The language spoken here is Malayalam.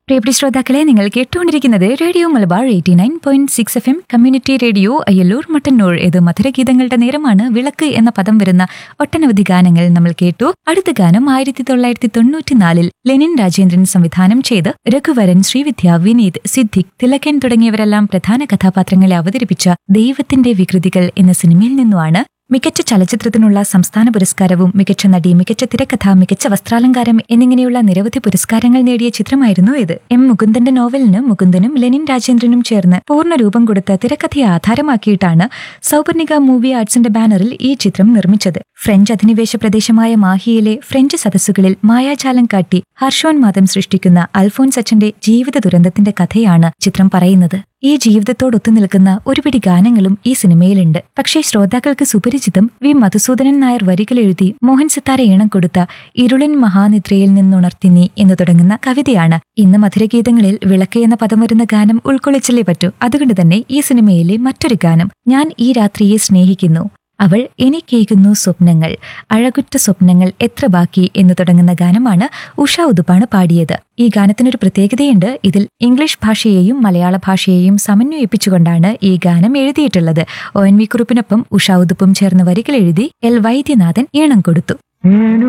പ്രിയപ്പെട്ട ശ്രോതാക്കളെ നിങ്ങൾ കേട്ടുകൊണ്ടിരിക്കുന്നത് radio Malabar eighty nine point six F M community radio Ayyallur Mattannur ഇത് മധുരഗീതങ്ങളുടെ നേരമാണ് വിളക്ക് എന്ന പദം വരുന്ന ഒട്ടനവധി ഗാനങ്ങൾ നമ്മൾ കേട്ടു അടുത്ത ഗാനം ആയിരത്തി തൊള്ളായിരത്തി തൊണ്ണൂറ്റിനാലിൽ ലെനിൻ രാജേന്ദ്രൻ സംവിധാനം ചെയ്ത് രഘുവരൻ ശ്രീവിദ്യ വിനീത് സിദ്ദിഖ് തിലകൻ തുടങ്ങിയവരെല്ലാം പ്രധാന കഥാപാത്രങ്ങളെ അവതരിപ്പിച്ച ദൈവത്തിന്റെ വികൃതികൾ എന്ന സിനിമയിൽ നിന്നുമാണ് മികച്ച ചലച്ചിത്രത്തിനുള്ള സംസ്ഥാന പുരസ്കാരവും മികച്ച നടി മികച്ച തിരക്കഥ മികച്ച വസ്ത്രാലങ്കാരം എന്നിങ്ങനെയുള്ള നിരവധി പുരസ്കാരങ്ങൾ നേടിയ ചിത്രമായിരുന്നു ഇത് എം മുകുന്ദന്റെ നോവലിന് മുകുന്ദനും ലെനിൻ രാജേന്ദ്രനും ചേർന്ന് പൂർണ്ണ രൂപം കൊടുത്ത തിരക്കഥയെ ആധാരമാക്കിയിട്ടാണ് സൗപർണിക മൂവി ആർട്സിന്റെ ബാനറിൽ ഈ ചിത്രം നിർമ്മിച്ചത് ഫ്രഞ്ച് അധിനിവേശ പ്രദേശമായ മാഹിയിലെ ഫ്രഞ്ച് സദസ്സുകളിൽ മായാജാലം കാട്ടി ഹർഷോന്മാദം സൃഷ്ടിക്കുന്ന അൽഫോൻസ് അച്ഛന്റെ ജീവിത ദുരന്തത്തിന്റെ കഥയാണ് ചിത്രം പറയുന്നത് ഈ ജീവിതത്തോടൊത്തു നിൽക്കുന്ന ഒരുപിടി ഗാനങ്ങളും ഈ സിനിമയിലുണ്ട് പക്ഷേ ശ്രോതാക്കൾക്ക് സുപരിചിതം വി മധുസൂദനൻ നായർ വരികൾ എഴുതി മോഹൻ സിത്താര ഈണം കൊടുത്ത ഇരുളിൻ മഹാനിദ്രയിൽ നിന്നുണർത്തി നീ എന്ന് തുടങ്ങുന്ന കവിതയാണ് ഇന്ന് മധുരഗീതങ്ങളിൽ വിളക്ക് എന്ന പദം വരുന്ന ഗാനം ഉൾക്കൊള്ളിച്ചല്ലേ പറ്റൂ അതുകൊണ്ട് തന്നെ ഈ സിനിമയിലെ മറ്റൊരു ഗാനം ഞാൻ ഈ രാത്രിയെ സ്നേഹിക്കുന്നു അവൾ എനിക്കേകുന്നു സ്വപ്നങ്ങൾ അഴകുറ്റ സ്വപ്നങ്ങൾ എത്ര ബാക്കി എന്ന് തുടങ്ങുന്ന ഗാനമാണ് ഉഷ ഉതുപ്പാണ് പാടിയത് ഈ ഗാനത്തിനൊരു പ്രത്യേകതയുണ്ട് ഇതിൽ ഇംഗ്ലീഷ് ഭാഷയെയും മലയാള ഭാഷയെയും സമന്വയിപ്പിച്ചുകൊണ്ടാണ് ഈ ഗാനം എഴുതിയിട്ടുള്ളത് ഒ എൻ വി കുറുപ്പിനൊപ്പം ഉഷ ഉതുപ്പും ചേർന്ന് വരികൾ എഴുതി എൽ വൈദ്യനാഥൻ ഈണം കൊടുത്തു